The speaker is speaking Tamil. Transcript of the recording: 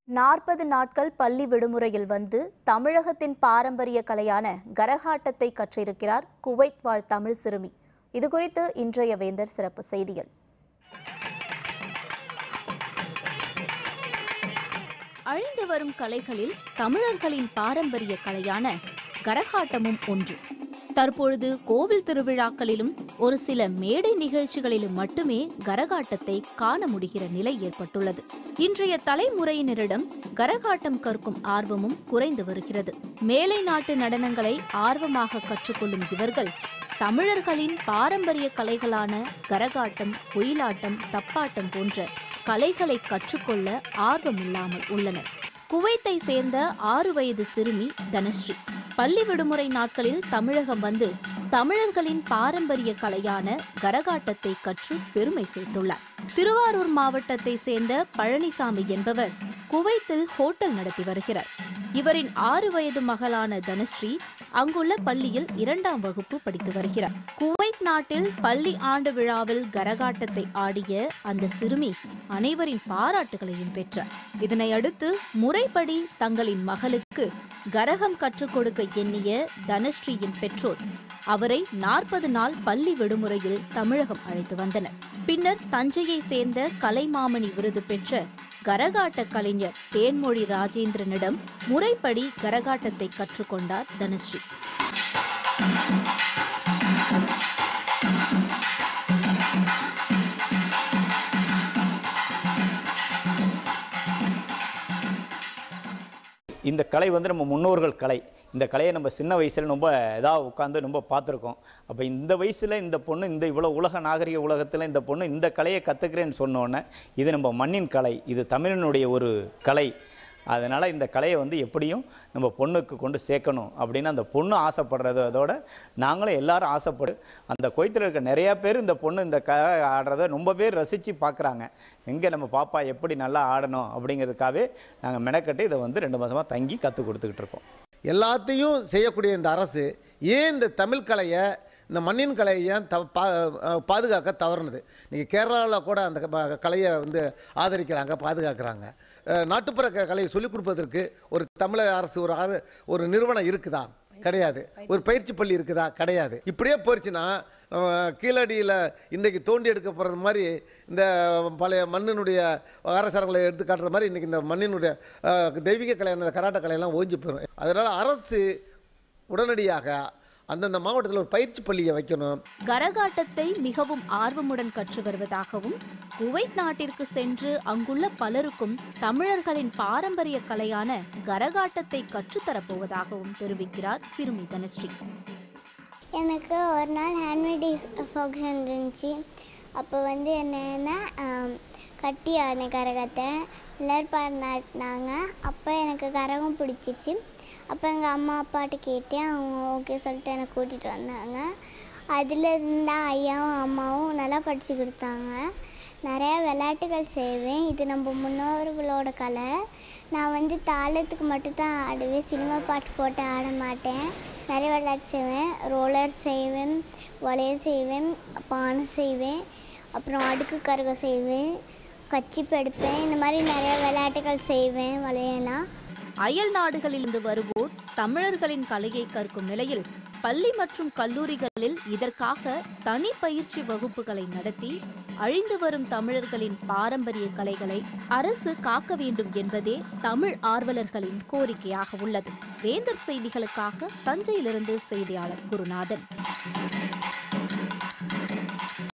நாற்பது நாட்கள் பள்ளி விடுமுறையில் வந்து தமிழகத்தின் பாரம்பரிய கலையான கரகாட்டத்தை கற்றிருக்கிறார் குவைத் வாழ் தமிழ் சிறுமி இதுகுறித்து இன்றைய வேந்தர் சிறப்பு செய்தியில் அழிந்து வரும் கலைகளில் தமிழர்களின் பாரம்பரிய கலையான கரகாட்டமும் ஒன்று தற்பொழுது கோவில் திருவிழாக்களிலும் ஒரு சில மேடை நிகழ்ச்சிகளிலும் மட்டுமே கரகாட்டத்தை காண முடிகிற நிலை ஏற்பட்டுள்ளது இன்றைய தலைமுறையினரிடம் கரகாட்டம் கற்கும் ஆர்வமும் குறைந்து வருகிறது மேலை நாட்டு நடனங்களை ஆர்வமாக கற்றுக்கொள்ளும் இவர்கள் தமிழர்களின் பாரம்பரிய கலைகளான கரகாட்டம் ஒயிலாட்டம் தப்பாட்டம் போன்ற கலைகளை கற்றுக்கொள்ள ஆர்வமில்லாமல் உள்ளனர் குவைத்தை சேர்ந்த ஆறு வயது சிறுமி தனஸ்ரீ பள்ளி விடுமுறை நாட்களில் தமிழகம் வந்து தமிழர்களின் பாரம்பரிய கலையான கரகாட்டத்தை கற்று பெருமை சேர்த்துள்ளார் திருவாரூர் மாவட்டத்தை சேர்ந்த பழனிசாமி என்பவர் குவைத்தில் ஹோட்டல் நடத்தி வருகிறார் இவரின் ஆறு வயது மகளான தனஸ்ரீ அங்குள்ள பள்ளியில் இரண்டாம் வகுப்பு படித்து வருகிறார் குவைத் நாட்டில் பள்ளி ஆண்டு விழாவில் கரகாட்டத்தை ஆடிய அந்த சிறுமி அனைவரின் பாராட்டுகளையும் பெற்றார் இதனை அடுத்து முறைப்படி தங்களின் மகளுக்கு கரகம் கற்றுக் கொடுக்க எண்ணிய தனஸ்ரீயின் பெற்றோர் அவரை நாற்பது நாள் பள்ளி விடுமுறையில் தமிழகம் அழைத்து வந்தனர் பின்னர் தஞ்சையை சேர்ந்த கலைமாமணி விருது பெற்ற கரகாட்ட கலைஞர் தேன்மொழி ராஜேந்திரனிடம் முறைப்படி கரகாட்டத்தை கற்றுக்கொண்டார் தனஸ்ரீ இந்த கலை வந்து நம்ம முன்னோர்கள் கலை இந்த கலையை நம்ம சின்ன வயசில் ரொம்ப இதாக உட்காந்து ரொம்ப பார்த்துருக்கோம் அப்போ இந்த வயசில் இந்த பொண்ணு இந்த இவ்வளோ உலக நாகரிக உலகத்தில் இந்த பொண்ணு இந்த கலையை கற்றுக்கிறேன்னு சொன்னோன்னே இது நம்ம மண்ணின் கலை இது தமிழனுடைய ஒரு கலை அதனால் இந்த கலையை வந்து எப்படியும் நம்ம பொண்ணுக்கு கொண்டு சேர்க்கணும் அப்படின்னு அந்த பொண்ணு ஆசைப்படுறது அதோட நாங்களும் எல்லாரும் ஆசைப்படு அந்த கோயத்தில் இருக்க நிறையா பேர் இந்த பொண்ணு இந்த க ஆடுறத ரொம்ப பேர் ரசித்து பார்க்குறாங்க எங்கே நம்ம பாப்பா எப்படி நல்லா ஆடணும் அப்படிங்கிறதுக்காகவே நாங்கள் மெனக்கட்டு இதை வந்து ரெண்டு மாதமாக தங்கி கற்றுக் கொடுத்துக்கிட்டு இருக்கோம் எல்லாத்தையும் செய்யக்கூடிய இந்த அரசு ஏன் இந்த தமிழ் கலையை இந்த மண்ணின் கலையை ஏன் த பா பாதுகாக்க தவறுனது நீங்கள் கேரளாவில் கூட அந்த க- கலையை வந்து ஆதரிக்கிறாங்க பாதுகாக்கிறாங்க அஹ், நாட்டுப்புற க- கலையை சொல்லிக் கொடுப்பதற்கு ஒரு தமிழக அரசு ஒரு ஆறு- ஒரு நிறுவனம் இருக்குதா கிடையாது ஒரு பயிற்சி பள்ளி இருக்குதா கிடையாது இப்படியே போயிடுச்சுன்னா நம்ம கீழடியில் இன்றைக்கி தோண்டி எடுக்க போகிறது மாதிரி இந்த பழைய மண்ணினுடைய ஆரசரங்களை எடுத்து காட்டுற மாதிரி இன்றைக்கி இந்த மண்ணினுடைய அஹ், தெய்வீக கலையான இந்த கராட்ட கலையெல்லாம் ஓஞ்சி போயிடும் அதனால் அரசு உடனடியாக அந்தந்த மாவட்டத்தில் ஒரு பயிற்சி பள்ளியை வைக்கணும் கரகாட்டத்தை மிகவும் ஆர்வமுடன் கற்று வருவதாகவும் குவைத் நாட்டிற்கு சென்று அங்குள்ள பலருக்கும் தமிழர்களின் பாரம்பரிய கலையான கரகாட்டத்தை கற்றுத்தரப்போவதாகவும் தெரிவிக்கிறார் சிறுமி தனஸ்ரீ எனக்கு ஒரு நாள் ஹேண்ட்மேட் ஃபங்க்ஷன் இருந்துச்சு அப்போ வந்து என்னென்னா கட்டி ஆடின கரகத்தை எல்லாரும் பாடினாட்டினாங்க அப்போ எனக்கு கரகம் பிடிச்சிச்சு அப்போ எங்கள் அம்மா அப்பாட்ட கேட்டேன் அவங்க ஓகே சொல்லிட்டு என்னை கூட்டிகிட்டு வந்தாங்க அதில் இருந்தால் ஐயாவும் அம்மாவும் நல்லா படித்து கொடுத்தாங்க நிறையா விளையாட்டுகள் செய்வேன் இது நம்ம முன்னோர்களோட கலை நான் வந்து தாளத்துக்கு மட்டும்தான் ஆடுவேன் சினிமா பாட்டு போட்டு ஆட மாட்டேன் நிறைய விளையாட்டு செய்வேன் ரோலர் செய்வேன் வளையல் செய்வேன் பானை செய்வேன் அப்புறம் அடுக்கு கருகம் செய்வேன் கச்சிப்பு எடுப்பேன் இந்த மாதிரி நிறைய விளையாட்டுகள் செய்வேன் வளையலாம் அயல் நாடுகளிலிருந்து வருவோர் தமிழர்களின் கலையை கற்கும் நிலையில் பள்ளி மற்றும் கல்லூரிகளில் இதற்காக தனி பயிற்சி வகுப்புகளை நடத்தி அழிந்து வரும் தமிழர்களின் பாரம்பரிய கலைகளை அரசு காக்க வேண்டும் என்பதே தமிழ் ஆர்வலர்களின் கோரிக்கையாக உள்ளது வேந்தர் செய்திகளுக்காக தஞ்சையிலிருந்து செய்தியாளர் குருநாதன்